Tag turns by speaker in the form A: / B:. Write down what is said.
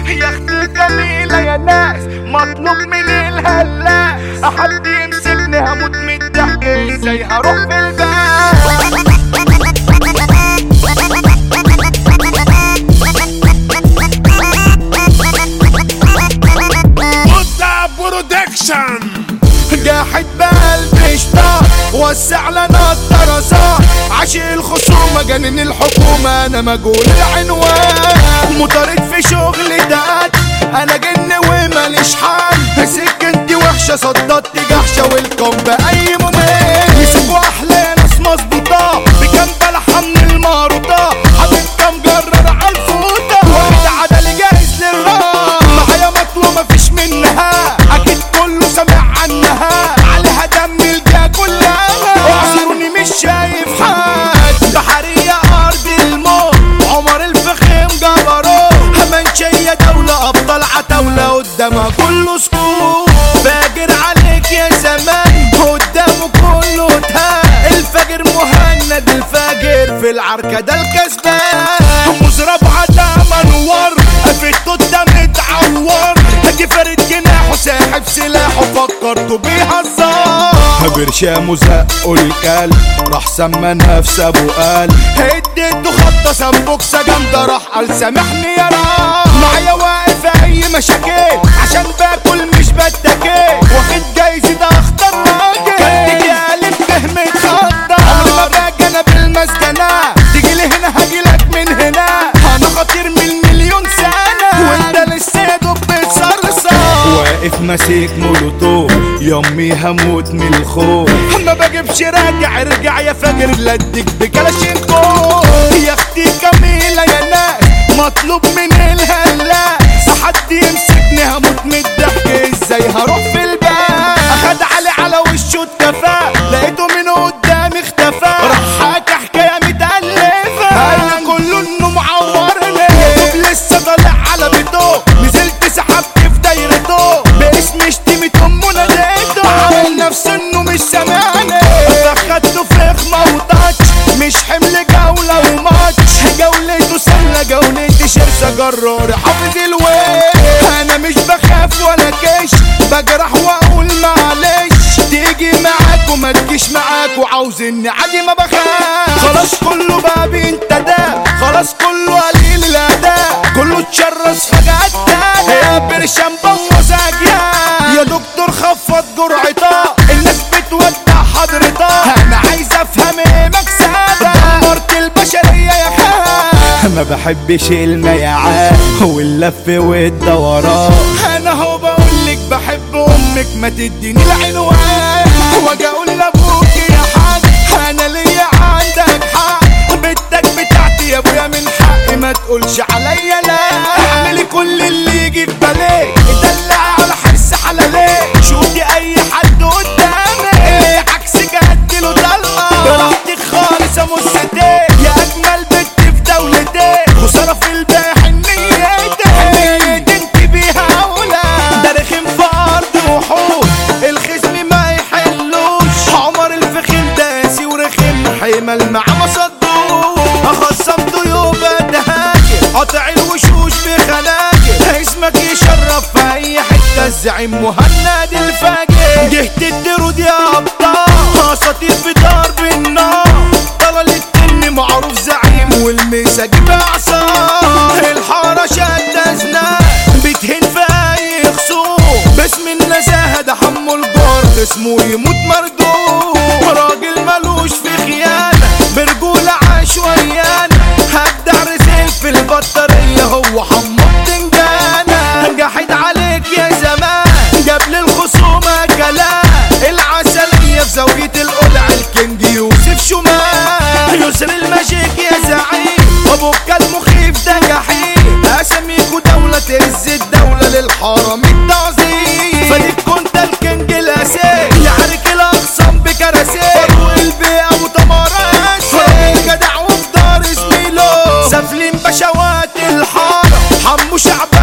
A: يا اختي جميلة يا ناس مطلوب من الهلاس حد يمسكني هموت من الضحك ازاي هروح في الباب
B: مدة برودكشن
A: جاحد بقلب شطار وسع لنا الطرزات عشق الخصومة جنن الحكومة انا مجهول العنوان مطارد في شغل دقات انا جن وماليش حل سكنتي وحشة صددت جحشة والكم بأي مميز مسكوا احلى ناس مظبوطة بكام بلحة من الماروطة حبيبتها مجرر عالفوطة واخد عدلي جاهز للراب معايا مطلوب مفيش منها اكيد كله سامع عنها عليها دم الجا كلها اعذروني مش شايف حد بحرية ارض الموت عمر الفخم جبروت همنشية دولة ابطال عتاولة قدامها كله سكوت فاجر عليك يا زمان قدامه كله تهان الفجر مهند الفاجر في العركة ده الكسبان مزرب عدا منور في التوتة متعور اجي فارد جناحه ساحب سلاحه فكرته بيهزر برشامه زقه الكلب راح سمى نفسه ابو قال اديته خبطه سمبوكسه جامده راح قال سامحني يا رب معايا واقف اي مشاكل عشان باكل مش بتاكل واخد جايزه اخطر راجل كنت قالب فهم اتخطر عمري ما باجي انا بالمسكنه تيجي لي هنا هاجي لك من هنا انا خطير من مليون سنه وانت لسه يا دوب بتصرصر واقف ماسك مولوتوف يمي هموت من الخوف ما بجيبش راجع ارجع يا فجر لدك بكلاشينكو يا اختي جميله يا ناس مطلوب من الهلاس حد يمسكني هموت من الضحك ازاي هروح في الباب اخد علي على وشه اتكفى لقيته من قدامي اختفى راح حكى حكايه متألفة قال كله انه معورني طب لسه طالع على بيته نزلت سحبت في دايرته باسم شتيمة امه ناديته عامل نفسه انه مش سامعني فخدته في خمة وتاتش مش حمل جولة وماتش جولته سلة جولتي شرسة جرار حافظ الويل انا مش بخاف ولا كش بجرح واقول معلش تيجي معاك وما تجيش معاك وعاوزني عادي ما بخاف خلاص كله بقى انت ده خلاص كله قليل الاداء كله اتشرس فجأة تاني يا برشام بوظ اجيال يا دكتور خفض جرعتها الناس بتودع حضرتها انا عايز افهم ايه مكسبها دمرت البشرية يا خال
C: ما بحبش الميعاد واللف والدوران
A: انا هو بقول لك بحب امك ما تديني العنوان واجي اقول لابوك يا حاج انا ليا عندك حق بنتك بتاعتي يا ابويا من حقي ما تقولش عليا لا اعملي كل اللي يجي في بالك دلع على حرص حلالك شوفي اي حد قدامك عكس جد له طلقه براحتك خالص يا مستك يا اجمل بنت في دولتك خساره في الباقي حنيتك حنيت انت بيها اولى ده رخم في ارض وحوش الخصم ما يحلوش عمر الفخم داسي ورخم حيمل مع ما صدوش اخصمته يبقى دهاجر قطع الوشوش بخناجر اسمك يشرف في اي حته الزعيم مهند الفاجر جهت الدرود يا ابطال اساطير في ضرب النار طلال التن معروف زعيم والمسا جيب اعصار الحاره شد زناد بتهين في اي خصوم باسم النزاهه ده حمو الجار اسمه يموت مردود راجل ملوش في خيانه برجوله عشوائيانه هبدع رسل في البطاريه هو حمو بتنجانه جاحد عليك يا زمان جاب للخصومه كلام العسليه في زاويه القلع الكينج يوسف شمال يسر الماجيك يا زعيم ابوك المخيف ده جحيم اساميكوا دولة تهز الدولة للحرم التعظيم فريق كنت الكينج الاساسي يعرك الاقسام بكراسي فاروق البيع وتمارات فريق جدع وفي دار زميله سافلين بشوات الحارة حمو شعب